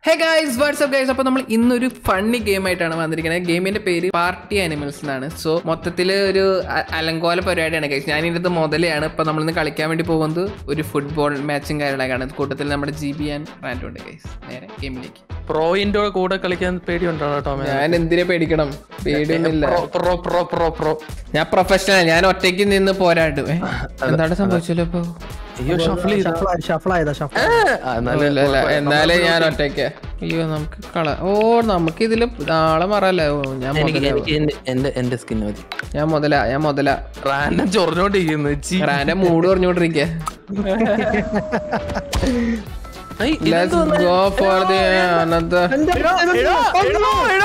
Hey guys WhatsApp guys അപ്പോൾ നമ്മൾ ഇന്നൊരു ഫണ്ണി ഗെയിം ആയിട്ടാണ് വന്നിരിക്കുന്നത് ഗെയിമിന്റെ പേര് പാർട്ടി ആനിമൽസ് എന്നാണ് സോ മൊത്തത്തിൽ ഒരു അ- അലങ്കോല പരിപാടിയാണ് ഗൈസ് ഞാൻ ഇതിന്റെ മുതലെയാണ് ഇപ്പോൾ നമ്മളിന്ന് കളിക്കാൻ വേണ്ടി പോകുന്നത് ഒരു ഫുട്ബോൾ മാച്ചും കാര്യങ്ങളൊക്കെയാണ് കൂട്ടത്തിൽ നമ്മുടെ ജി ബി ആൻഡ് റാൻഡും ഉണ്ട് ഗൈസ് നേരെ ഗെയിമിലേക്ക് പ്രോയിന്റെ കൂടെ കളിക്കാൻ പേടിയുണ്ടോ ടോമേ ഞാൻ എന്തിനെ പേടിക്കണം പേടിയൊന്നുമില്ല pro pro pro pro pro ഞാൻ പ്രൊഫഷണൽ ഞാൻ ഒറ്റയ്ക്ക് നിന്ന് പോരാടും ഏ? എന്താണ് സംഭവിച്ചല്ലോ ഇപ്പൊ അയ്യോ ഷഫിൾ ഷഫിൾ ആയതാ ഷഫിൾ അല്ല, അല്ല, എന്നാലേ ഞാൻ ഒറ്റയ്ക്ക് അയ്യോ നമുക്ക് കള ഓ നമുക്ക് ഇതില് നാളെ മറല്ലേ ഓ ഞാൻ എനിക്ക് മുതല എനിക്ക് എന്റെ- എന്റെ എന്റെ സ്കിൻ മതി ഞാൻ മുതല ഞാൻ മുതല റാൻഡം ചൊറിഞ്ഞോണ്ടിരിക്കുന്നു ചി. റാന്റെ മൂട് പറഞ്ഞോണ്ടിരിക്ക ഐ, ലെറ്റ്സ് ഇതെന്തോന്ന്? ഗോ ഫോർ ദി അനദർ എടാ, എടാ, എടാ, എടാ,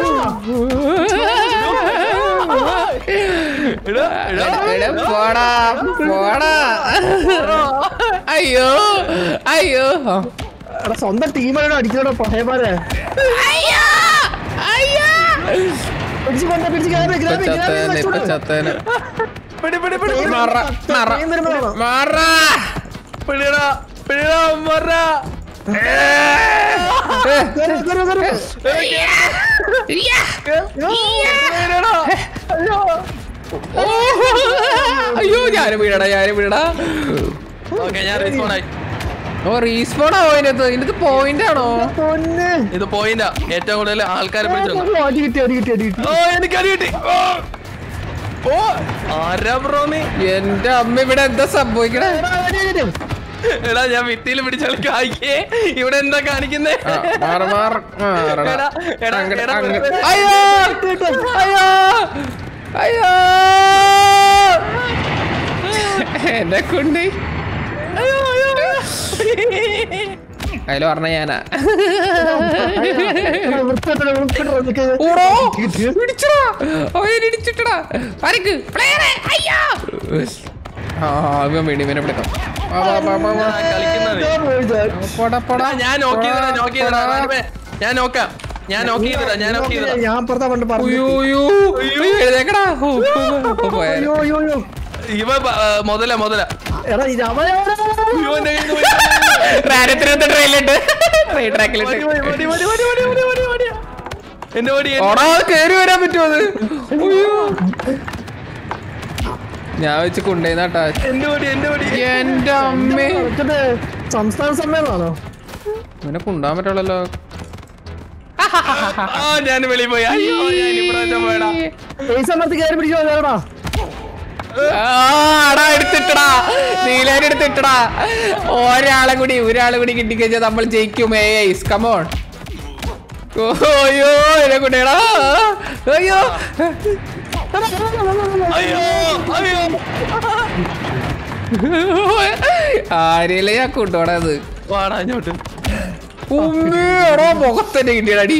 എടാ, പോടാ പോടാ അയ്യോ അയ്യോ എടാ സ്വന്തം ടീമാണോ അടിക്കണോ പഹയമാരെ അയ്യോ അയ്യോ പിടിച്ച് കൊണ്ട പിടിച്ച് ഗ്രാബ് ഇപ്പൊ ഗ്രാബ് ചത്തേനെ ഇപ്പൊ ചത്തേനെ പിടി, പിടി, പിടി, പിടി. മറ മറ മറ പിടിയെടാ, പിടിയെടാ, മറ. പിടിയെടാ. അയ്യോ ഞാനും വീടടാ ഞാനും വീടടാ ഓക്കേ, ഞാൻ respawn ആയി. ഓ റീസ്പോൺ ആവോ ഇതിനകത്ത് ഇതിനകത്ത് പോയിന്റ് ആണോ പൊന്നെ ഇത് പോയിന്റാ ഏറ്റവും കൂടുതൽ ആൾക്കാരെ പിടിച്ചു അടി കിട്ടി അടി കിട്ടി അടി കിട്ടി ഓ എനിക്ക് അടി കിട്ടി ഓ. ഓ ആരാ ബ്രോ നീ എന്റെ അമ്മ ഇവിടെ എന്താ സംഭവിക്കണേ എടാ, അടി, അടി, അടി. എടാ ഞാൻ ഭിത്തിയിൽ പിടിച്ച കളിക്കാക്കിയേ ഇവിടെ എന്താ കാണിക്കുന്നേ ആ, മാറ് മാറ് മാറടാ. എടാ, എടാ, അങ്ങട്, എടാ, അങ്ങട്. വെറുതെ. അയ്യോ അയ്യോ അയ്യോ എന്നെ കൊണ്ട് അതിൽ പറഞ്ഞ ഞാനാ എടാ, വൃത്തികെട്ട, വൃത്തികെട്ട, നിക്ക്. ഓടോ ഇടിച്ചടാ അവൻ ഇടിച്ചിട്ടടാ ആർക്ക് പ്ലെയറെ അയ്യോ ആ ഇവൻ വേണ്ടി ഇവനെ പിടിക്കാം വാ, വാ, വാ, വാ, വാ. ഞാൻ കളിക്കുന്നത് ഞാൻ പോയിട്ടാ. പോടാ, പോടാ. എടാ, ഞാൻ നോക്കി ചെയ്തടാ നോക്കി ചെയ്തടാ പോടാ. റാനുവേ, ഞാൻ നോക്കാം ഞാൻ നോക്കി ചെയ്തടാ ഞാൻ നോക്കി ചെയ്തടാ ഞാൻ പുറത്താ പണ്ട് പറഞ്ഞു ഉയ്യോ, ഉയ്യോ. ഉയ്യോ, എഴുന്നേക്കടാ. ഓ, ഓ, ഓ, പോയാലോ. അയ്യോ അയ്യോ അയ്യോ ഇവ ബ- ആ, മുതല മുതല എടാ ഇത് അവൻ അയ്യോ, എന്റെ കയ്യിൽ നിന്ന് പോയി. റാരത്തിനകത്ത് ട്രെയിനിലിട്ട് ട്രെയിൻ ട്രാക്കിലിട്ട് വടി, വടി, വടി, വടി, വടി, വടി, വടി, വടി, വടി. എന്റെ വടി എന്റെ- ഓടാ കേറി വരാൻ പറ്റുമോ അത് ഉയ്യോ. ഞാൻ വെച്ച് കൊണ്ടുപോയിന്നാട്ടാ എന്റെ വടി എന്റെ വടി എന്റെ അമ്മേ നടക്കട്ടെ. സംസ്ഥാന സമ്മേളനമാണോ ഇവനെ കൊണ്ടുപോകാൻ പറ്റുള്ളല്ലോ ആ ഞാൻ വെളിയിൽ പോയി അയ്യോ ഞാൻ ഇവിടെ പോയടാ ഈ സമയത്ത് കയറി പിടിച്ചോ കേരടാ ആടാ എടുത്തിട്ടടാ നീലേനെ എടുത്തിട്ടടാ ഒരാളെ കൂടി ഒരാളെ കൂടി കിട്ടിക്കഴിഞ്ഞാൽ നമ്മൾ ജയിക്കും ഏസ് കമോൺ അയ്യോ എന്നെ കൂടെടാ അയ്യോ അയ്യോ അയ്യോ ആരെയല്ലേ ഞാൻ കൊണ്ടുപോണത് വാടാ ഇങ്ങോട്ട് ഉമ്മേടോ മുഖത്തന്നെ കിട്ടിയടി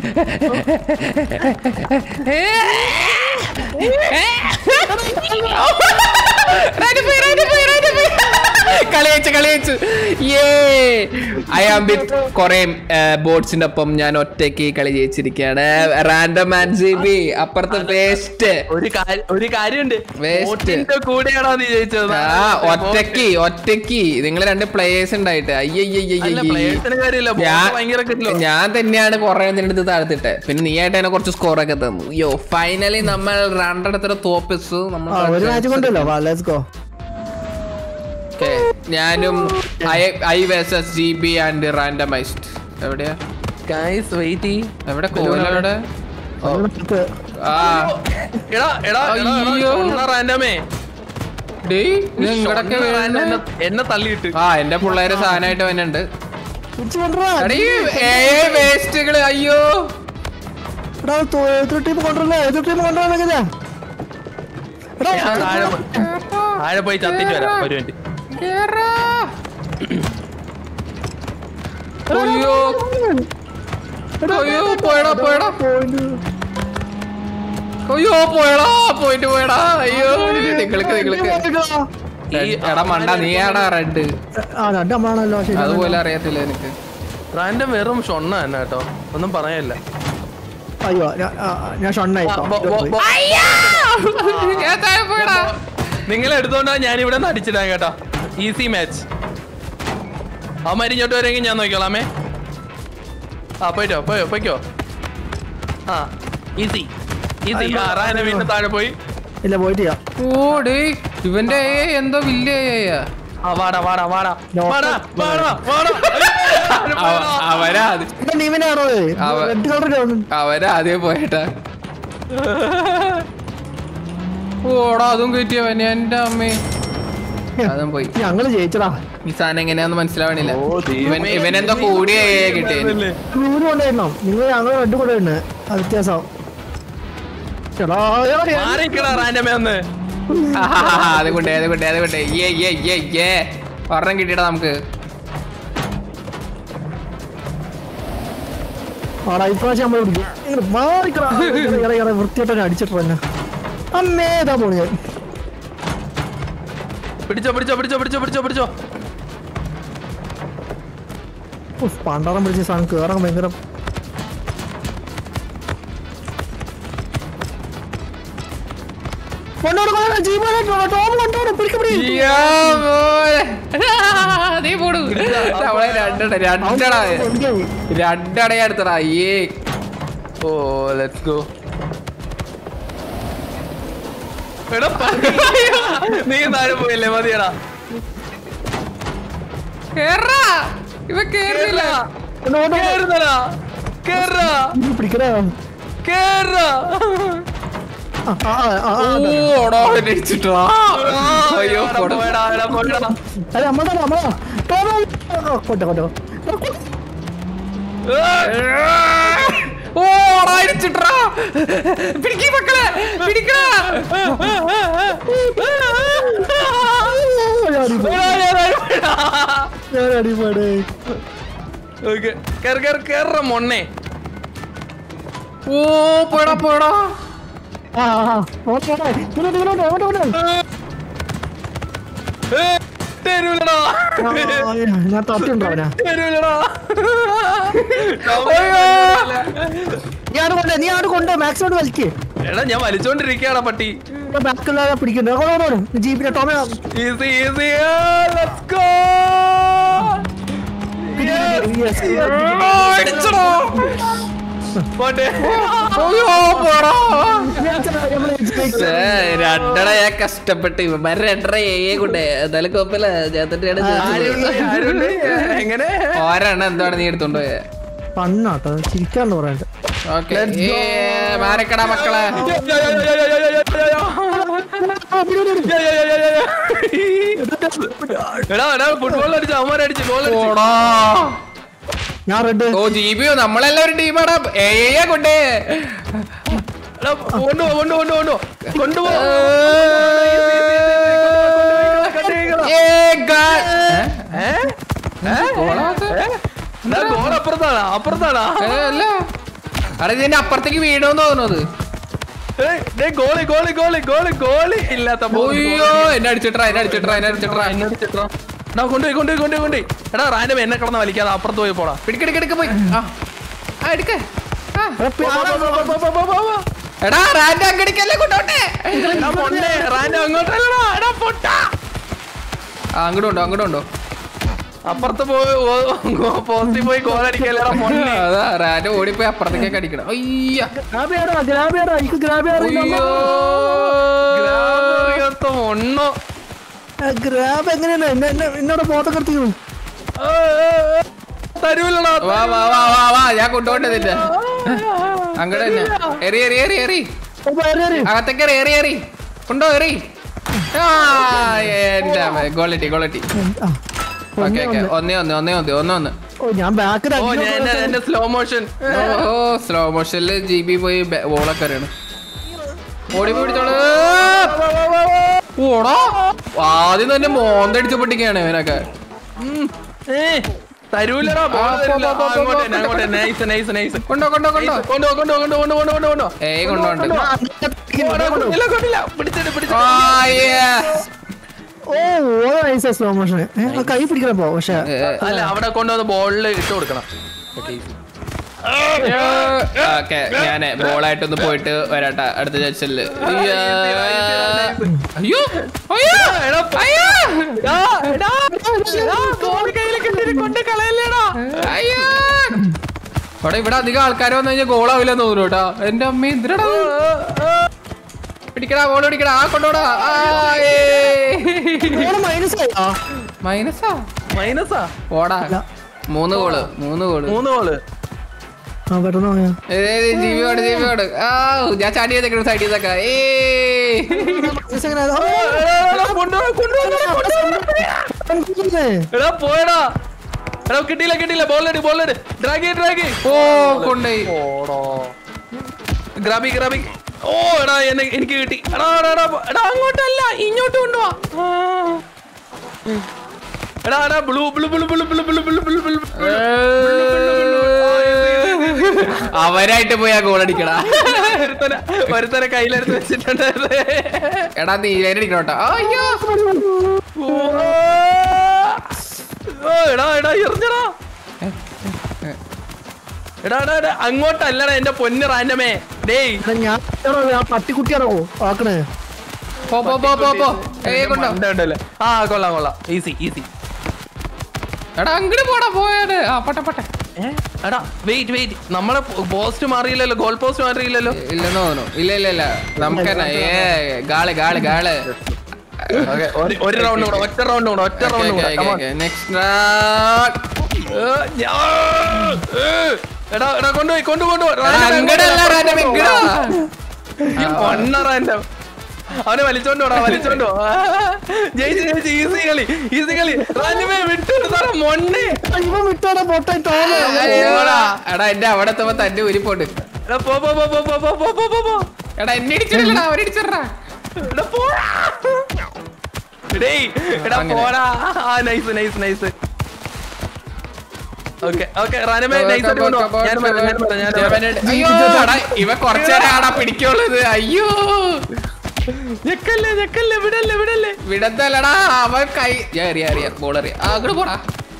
കളി വെച്ച് കളി വെച്ച് ഏ ഐ ആം വിത്ത് കുറെ ബോട്ട്സിന്റെ ഒപ്പം ഞാൻ ഒറ്റയ്ക്ക് കളി ജയിച്ചിരിക്കുകയാണ് റാൻഡം ആൻഡ് ജി ബി അപ്പുറത്ത് വേസ്റ്റ് ഒരു കാര്യം ഒരു കാര്യമുണ്ട് Waste. വോട്ടിന്റെ കൂടെയാണോ നീ ജയിച്ചത് ആ ഒറ്റയ്ക്ക് ഒറ്റയ്ക്ക് നിങ്ങൾ രണ്ട് പ്ലേയേഴ്സ് ഉണ്ടായിട്ട് അല്ല അയ്യയ്യയ്യ പ്ലേയേഴ്സിന് കാര്യമില്ല ഞാൻ ഭയങ്കര കിട്ടില്ല ഞാൻ തന്നെയാണ് കുറെ നിന്നെടുത്ത് താഴ്ത്തിട്ടെ പിന്നെ നീ ആയിട്ട് തന്നെ കുറച്ച് സ്കോർ ഒക്കെ തന്നു യോ ഫൈനലി നമ്മൾ രണ്ടിടത്തൊരു തോപ്പിച്ചു നമ്മൾ ആ ഒരു മാച്ച് കൊണ്ടല്ലോ വാ ലെറ്റ്സ് ഗോ Okay, ഞാനും I I versus G B and randomised എവിടെയാ ഗൈസ് വെയിറ്റ് എവിടെ കോലവിടെ ആ എടാ എടാ അയ്യോ. റാൻഡമേ ഡേയ് ഇത് ഇങ്ങടൊക്കെ വീഴുന്നെ. എന്നെ തള്ളിയിട്ട് ആ എന്റെ പിള്ളേര് സാധനമായിട്ട് വന്നുണ്ട് പിടിച്ചു കൊണ്ടുവരാ എടീ വേസ്റ്റുകള് അയ്യോ എടാ തോ- എതിർ ടീം കൊണ്ടുവരല്ലേ എതിർ ടീം കൊണ്ടുവരാനൊക്കെ ഞാൻ താഴെ പോയി- താഴെ പോയി ചത്തിട്ട് വരാം ഒരു മിനിറ്റ് കേറാ. അയ്യോ അയ്യോ പോയടാ പോയടാ അയ്യോ പോയടാ പോയിട്ട് പോയടാ അയ്യോ നിങ്ങൾക്ക് നിങ്ങൾക്ക് ഈ എടാ മണ്ട നീയാടാ റെഡ് ആ രണ്ട് നമ്മളാണല്ലോ ശരി അതുപോലെ അറിയത്തില്ല എനിക്ക് റാൻഡം വെറും ഷൊണ്ണ തന്നെ കേട്ടോ ഒന്നും പറയാനില്ല അയ്യോ ഞാൻ- ആ, ഞാൻ ഷണ്ണായി ആ, ബോ- ബോ- ബോ- ഞാൻ താഴെ പോയടാ നിങ്ങൾ എടുത്തോണ്ടാ ഞാൻ ഇവിടെ നിന്ന് അടിച്ചിടാൻ കേട്ടോ ഈസി മാച്ച് അവന്മാർ ഇങ്ങോട്ട് വരെങ്കിൽ ഞാൻ നോക്കിക്കോളാമേ ആ പോയിട്ടോ പോയോ പോയിക്കോ ആ ഈസി ഈസി ആ റാന വീണ്ടും താഴെ പോയി ഇല്ല പോയിട്ടില്ല ഓ ഡേ ഇവന്റെ ഏ എന്തോ വില്ല ആ വാടാ വാടാ വാടാ No. വാടാ വാടാ വാടാ അവരാ അത് എന്റെ നീവിനാണോ അവ- റെഡ് കളർ അവരാ ആദ്യം പോയേട്ടാ ഓടാ അതും കയറ്റിയവൻ എന്റെ അമ്മേ അതും പോയി ഞങ്ങള് ജയിച്ചടാ ഈ സാധനം എങ്ങനെയാന്ന് മനസ്സിലാവണില്ല ഓ, ദൈവമേ. ഇവൻ ഇവനെന്തോ കൂടിയ കിട്ടിയത് ബ്ലൂന് കൊണ്ടുവരണം നിങ്ങൾ ഞങ്ങൾ റെഡ് കൊണ്ടുവരുന്നത് അത് വ്യത്യാസം ചേട്ടാ മാറിക്കടാ റാൻഡമേ ഒന്ന് അത് കൊണ്ടേ അത് കൊണ്ടേ അത് കൊണ്ടേ ഏ ഏ ഏ ഏ ഒരെണ്ണം കിട്ടിയടാ നമുക്ക് ആടാ ഇപ്രാവശ്യം നമ്മൾ പിടിക്കും ഇങ്ങനെ മാറിക്കടാ ഇറ, ഇറ, ഇറ, വൃത്തിയായിട്ട് അടിച്ചിട്ട് തന്നെ അമ്മേ ഇതാ പോണു ഞാൻ പിടിച്ചോ പിടിച്ചോ പിടിച്ചോ പിടിച്ചോ പിടിച്ചോ പിടിച്ചോ ഉഫ്, പണ്ടാറം പിടിച്ച സാധനം കേറാൻ ഭയങ്കര കൊണ്ടോട് കൊണ്ടോട് ജീവനായിട്ട് വാ, ടോം കൊണ്ടോട് പിടിക്ക് പിടി. യ്യോ, മോനെ. നീ പോടു അവളെ രണ്ടട രണ്ടടാ കൊണ്ടുപോയി. രണ്ടടയാ എടുത്തടാ ഏ ഓ ലെറ്റ്സ് ഗോ എടാ പ- നീ താഴെ പോയില്ലേ മതിയടാ കേറാ ഇവ കേറില്ല കൊണ്ടോ, കൊണ്ടോ, കൊണ്ടോ. കേറുന്നടാ കേറാ ഇത് പിടിക്കടാ കേറാ ആ, ആ, ആ, ആ, അതെ. ഓടാ ഇടിച്ചിട്ടാ അയ്യോ എടാ, പോടാ. പോയെടാ, എടാ, പോയെടാ. അതെ നമ്മളതാ നമ്മളതാ ടോം കൊണ്ടോ കൊണ്ടോ ഓടാ ഇടിച്ചിട്ടാ പിടിക്കി മക്കളെ പിടിക്കടാ ഞാൻ അടിപാട് ഓക്കേ. കേറ്, കേറ്, കേറ് മൊണ്ണേ ഓ പോടാ പോടാ ആ ആ ഓക്കെ ഇങ്ങോട്ട് ഇങ്ങോട്ട് അങ്ങോട്ട് അങ്ങോട്ട് ഏ, തരൂലടാ ആ, ഞാൻ തട്ടിയുണ്ടോ അവനാ തരൂലടാ നീ ആട് കൊണ്ടേ നീ ആട് കൊണ്ടോ മാക്സിമം വലിക്ക് എടാ ഞാൻ വലിച്ചോണ്ടിരിക്കയാടാ പട്ടി ബാക്കിലുള്ള പിടിക്കണ്ടോ ജീപ്പിനെ ടോമ ഈസി ഈസി ലെറ്റ്സ് ഗോ ഇടിച്ചടാ പോട്ടെ അയ്യോ പോടാ ഛേ, രണ്ടട ഞാൻ കഷ്ടപ്പെട്ട് ഇവന്മാര് രണ്ടര ഏ കൊണ്ടേ എന്തായാലും കുഴപ്പമില്ല ഞാൻ തന്നെയാണ് ആരുണ്ട്? ആരുണ്ട്? എങ്ങനെ ഒരെണ്ണം എന്താണ് നീ എടുത്തോണ്ട് പോയെ പണ്ണാട്ടോ ചിരിക്കാന്ന് പറയണ്ട ഓക്കെ മാരക്കടാ മക്കളെ എടാ എടാ ഫുട്ബോൾ അടിച്ച് അവന്മാരെ അടിച്ച് ഗോൾ അടിച്ച് പോടാ ഞാൻ റെഡ് ഓ ജീബിയോ നമ്മളെല്ലാവരും ടീമാടാ ഏ കൊണ്ടേ എടാ കൊണ്ടുപോ കൊണ്ടുപോ കൊണ്ടുപോ കൊണ്ടുപോ ഏ, ഗാ- ഏ? ഏ? ഗോളാ അത്? എടാ ഗോൾ അപ്പുറത്താണാ അപ്പുറത്താണാ ഏ, അല്ല അവിടെ ഇതിന്റെ അപ്പുറത്തേക്ക് വീണോന്ന് തോന്നുന്നത് ഏയ്, ദേ goalie goalie goalie goalie goalie ഇല്ലാത്ത ബോൾ. ഓയ്യോ എന്നെ അടിച്ചിട്ടാ എന്നെ അടിച്ചിട്ടാ എന്നെ അടിച്ചിട്ടാ എന്നെ അടിച്ചിട്ടോ? എടാ കൊണ്ടുപോയി കൊണ്ടുപോയി കൊണ്ടുപോയി കൊണ്ടുപോയി എടാ റാൻഡം എന്നെ കിടന്ന് വലിക്കാതെ അപ്പുറത്ത് പോയി പോടാ പിടിക്കെടുക്കെടുക്ക് പോയി ആ ആ എടുക്ക ആ. പോ, പോ, പോ, പോ, പോ, പോ, പോ, പോ. എടാ റാൻഡ് അങ്ങടിക്കല്ലേ കൊണ്ടോട്ടെ എടാ പൊന്നേ, റാൻഡം അങ്ങോട്ടല്ലടാ എടാ പൊട്ടാ ആ അങ്ങോട്ടും ഉണ്ടോ അങ്ങോട്ടും ഉണ്ടോ അപ്പുറത്ത് പോയി പോസ്റ്റിൽ പോയി ഗോൾ അടിക്കല്ലടാ പൊന്നെ അതാ റാൻഡ് ഓടിപ്പോയി അപ്പുറത്തേക്ക് അടിക്കണം അയ്യ ഗ്രാബിയാടാ ഗ്രാബിയാടാ എനിക്ക് ഗ്രാബിയാടാ അയ്യോ ഗ്രാമറിയത്ത ഒണ്ണോ ഗ്രാബ് എങ്ങനെയാണ് എന്നെ എന്നെ എന്നോട് ബോധം കടത്തിക്കുന്നു തരൂലടാ വാ വാ വാ വാ വാ ഞാൻ കൊണ്ടുപോണ്ടതില്ല അങ്ങടെ തന്നെ എറി എറി എറി എറി ഓ, വേറെ ആര്? അകത്തേക്ക് എറി എറി എറി കൊണ്ടോ എറി ആ എന്റെ ക്വാളിറ്റി ക്വാളിറ്റി ആ, ഓക്കെ ഒന്നേ ഓക്കെ ഒന്ന്. ഒന്നേ ഒന്ന് ഒന്നേ ഒന്ന് ഒന്നേ ഒന്ന് ഓ ഞാൻ ബാക്കിൽ ഓ ഞാൻ എന്റെ- എന്റെ സ്ലോ മോഷൻ ഓ സ്ലോ മോഷനില് ജി ബി പോയി വോളൊക്കെ അറിയണം ഓടി പോയി പിടിച്ചോളൂ ഓടാ ആദ്യം തന്നെ മോന്തടിച്ച് പൊട്ടിക്കാണ് ഇവനൊക്കെ തരൂലടാ ആ, ബോൾ പോ, തരൂല പോ, പോ, പോ, അങ്ങോട്ട് പോ, അങ്ങോട്ട് നൈസ് നൈസ് നൈസ് കൊണ്ടോ കൊണ്ടോ കൊണ്ടോ കൊണ്ടോ കൊണ്ടോ കൊണ്ടോ കൊണ്ടോ കൊണ്ടോ കൊണ്ടോ ഏയ് കൊണ്ടോണ്ട് കൊണ്ടില്ല കൊണ്ടില്ല പിടിച്ചിട്ട് പിടിച്ചിട്ട് ആ yeah. ഓ ഓ നൈസ് സ്ലോ മോഷൻ കൈ പിടിക്കണം പോ പക്ഷെ ഏ, അല്ല അവിടെ കൊണ്ടുവന്ന് ബോളിൽ ഇട്ട് കൊടുക്കണം ഓക്കെ ഞാന് ബോളായിട്ടൊന്ന് പോയിട്ട് വരാട്ടെ അടുത്ത ചർച്ചല് അയ്യോ അയ്യോ എടാ, അയ്യോ എടാ, എടാ, എടാ, ബോൾ കയ്യിൽ കിട്ടിയിട്ട് കൊണ്ട് കളയല്ലേടാ അയ്യോ ഇവിടെ ഇവിടെ അധികം ആൾക്കാർ വന്നു കഴിഞ്ഞാൽ ഗോളാവില്ല തോന്നുന്നു കേട്ടോ എന്റെ അമ്മ എന്തിനാ പിടിക്കടാ ബോൾ പിടിക്കടാ ആ കൊണ്ടോടാ മൈനസ് ആയി ആ മൈനസാ മൈനസാ ഓടാ മൂന്ന് ഗോള് മൂന്ന് ഗോള് മൂന്ന് ഗോള് ആ പെട്ടെന്ന് പോയാ ജീവിയോട് ജീവിയോട് ആ ഞാൻ ചാടി ചെയ്തേക്കണ സൈഡ് ചെയ്തേക്ക ഏ മൈനസ് എങ്ങനെ ആയത്? ആ, കൊണ്ടുവന്നേ. എടാ പോയടാ എടാ കിട്ടിയില്ല കിട്ടിയില്ല ബോളടി ബോളടി ഡ്രാഗി ഡ്രാഗി ഓ കൊണ്ടോയി ഓടോ ഗ്രാബി ഗ്രാബി ഓ എടാ എന്നെ എനിക്ക് കിട്ടി എടാ എടാ എടാ എടാ അങ്ങോട്ടല്ല ഇങ്ങോട്ട് കൊണ്ടുവാ ആ. എടാ എടാ blue blue blue blue blue blue blue blue blue അവരായിട്ട് പോയി ആ ഗോൾ അടിക്കടാ ഒരുത്തനെ ഒരുത്തനെ കയ്യിലെടുത്ത് വെച്ചിട്ടുണ്ട് എടാ നീലേനെ അടിക്കണോട്ടോ അയ്യോ ഓ എടാ എടാ എറിഞ്ഞടാ എടാ എടാ എടാ അങ്ങോട്ടല്ലടാ എന്റെ പൊന്ന് റാൻഡമേ ഡേയ് എടാ, ഞാൻ എടാ, ആ പട്ടിക്കുട്ടിയാണോ ആക്കണേ പോ പോ പോ പോ പോ ഏ കൊണ്ടോ മണ്ട ഉണ്ടല്ലേ ആ കൊള്ളാം കൊള്ളാം ഈസി ഈസി എടാ അങ്ങോട്ട് പോടാ പോയാട് ആ പോട്ടെ പോട്ടെ എടാ വെയിറ്റ് വെയിറ്റ് നമ്മളെ പോസ്റ്റ് മാറിയില്ലല്ലോ ഗോൾ പോസ്റ്റ് മാറിയില്ലല്ലോ ഇല്ലെന്ന് തോന്നുന്നു ഇല്ല ഇല്ല ഇല്ല നമുക്ക് തന്നെ ഏ ഗാള് ഗാള് ഗാള് Okay, ഒരു- ഒരു റൗണ്ട് കൂടെ ഒറ്റ റൗണ്ട് കൂടെ ഒറ്റ റൗണ്ട് കൂടെ Come on. നെക്സ്റ്റ് ഏ, ഞാ- ഏ, എടാ എടാ കൊണ്ടുപോയി കൊണ്ടു കൊണ്ടു അങ്ങടല്ല റാൻഡം ഇങ്ങടാ റാൻഡം അവനെ വലിച്ചോണ്ട് പോടാ വലിച്ചോണ്ട് പോ. ആ, ജയിച്ച് ജയിച്ച് ഈസി കളി ഈസി കളി റാൻഡമേ വിട്ടു സാറേ മൊണ്ണേ എടാ, ഇവൻ വിട്ടോടെ പൊട്ടായി തോന്നേ അയ്യോടാ. എടാ എന്റെ അവിടെ എത്തുമ്പോ തന്നെ ഉരിപ്പോണ്ട് എടാ പോ പോ പോ പോ പോ പോ പോ പോ പോ പോ എടാ എന്നെ ഇടിച്ചിട്ടില്ലടാ അവരിടിച്ചിട്ടാ എടാ പോടാ ഡേയ് എടാ അങ്ങനെ. പോടാ ആ nice nice nice okay okay റാനമേ നൈസ് ആയിട്ട് കൊണ്ടുപോ ഞാൻ വരാം ഞാൻ വരാം ഞാൻ വരാം അയ്യോ എടാ, ഇവ കുറച്ചേരം ആടാ പിടിക്കുള്ളത് അയ്യോ ഞെക്കല്ലേ ഞെക്കല്ലേ വിടല്ലേ വിടല്ലേ വിടത്തല്ലടാ അവൻ കൈ ഞാൻ അറിയാം അറിയാം ബോൾ അറിയാം ആ, അങ്ങോട്ട് പോടാ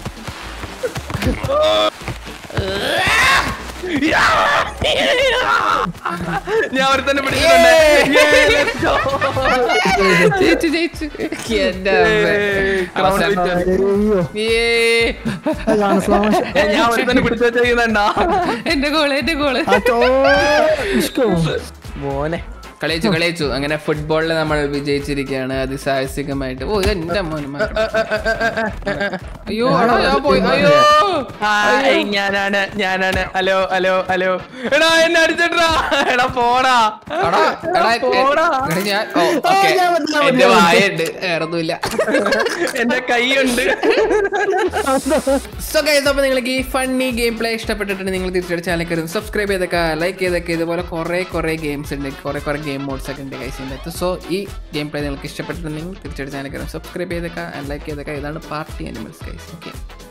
ഞാൻ ഒരു തന്നെ പിടിക്കുന്നുണ്ട് Yeah, let's go. ജയിച്ചു ജയിച്ചു എന്റെ അമ്മേ. ഏയ്, crown അവസാനം. victory. അയ്യോ ഏയ്. അതാണ് സ്ലാമ ഏ, ഞാൻ ഒരു തന്നെ പിടിച്ചു വെച്ചേക്കുന്നുണ്ടാ എന്റെ ഗോള് എന്റെ ഗോള് അച്ചോ ഇഷ്കോ മോനെ കളിച്ചു കളിച്ചു അങ്ങനെ ഫുട്ബോളിൽ നമ്മൾ വിജയിച്ചിരിക്കുകയാണ് അതിസാഹസികമായിട്ട് ഓ ഇത് എന്റെ മോനുമാ അയ്യോ എടാ, ഞാൻ പോയി അയ്യോ ഹായ് ഞാനാണ് ഞാനാണ് ഹലോ ഹലോ ഹലോ എടാ എന്നെ അടിച്ചിട്ടാ എടാ പോടാ എടാ, എടാ, എ- പോടാ എടാ, ഞാൻ ഓ, ഓക്കേ. ഞാൻ വന്നു, ഞാൻ എന്റെ വന്നു. വായുണ്ട് വേറൊന്നുമില്ല എന്റെ കൈയുണ്ട് സോ ഗൈസ് അപ്പോൾ നിങ്ങൾക്ക് ഈ ഫണ്ണി ഗെയിം പ്ലേ ഇഷ്ടപ്പെട്ടിട്ടുണ്ട് നിങ്ങൾ തീർച്ചയായിട്ടും ചാനൽ കയറി സബ്സ്ക്രൈബ് ചെയ്തൊക്കെ ലൈക്ക് ചെയ്തൊക്കെ ഇതുപോലെ കുറേ കുറേ ഗെയിംസ് ഉണ്ട് കുറേ കുറേ ഗെയിം മോഡ്സ് ഒക്കെ ഉണ്ട് ഗൈസിൻ്റെ അകത്ത് സോ ഈ ഗെയിം പ്ലേ നിങ്ങൾക്ക് ഇഷ്ടപ്പെട്ടിട്ടുണ്ടെങ്കിൽ തീർച്ചയായിട്ടും ചാനൽ കയറി സബ്സ്ക്രൈബ് ചെയ്തൊക്കെ ലൈക്ക് ചെയ്തൊക്കെ ഇതാണ് പാർട്ടി അനിമൽസ് ഗൈസ് ഓക്കെ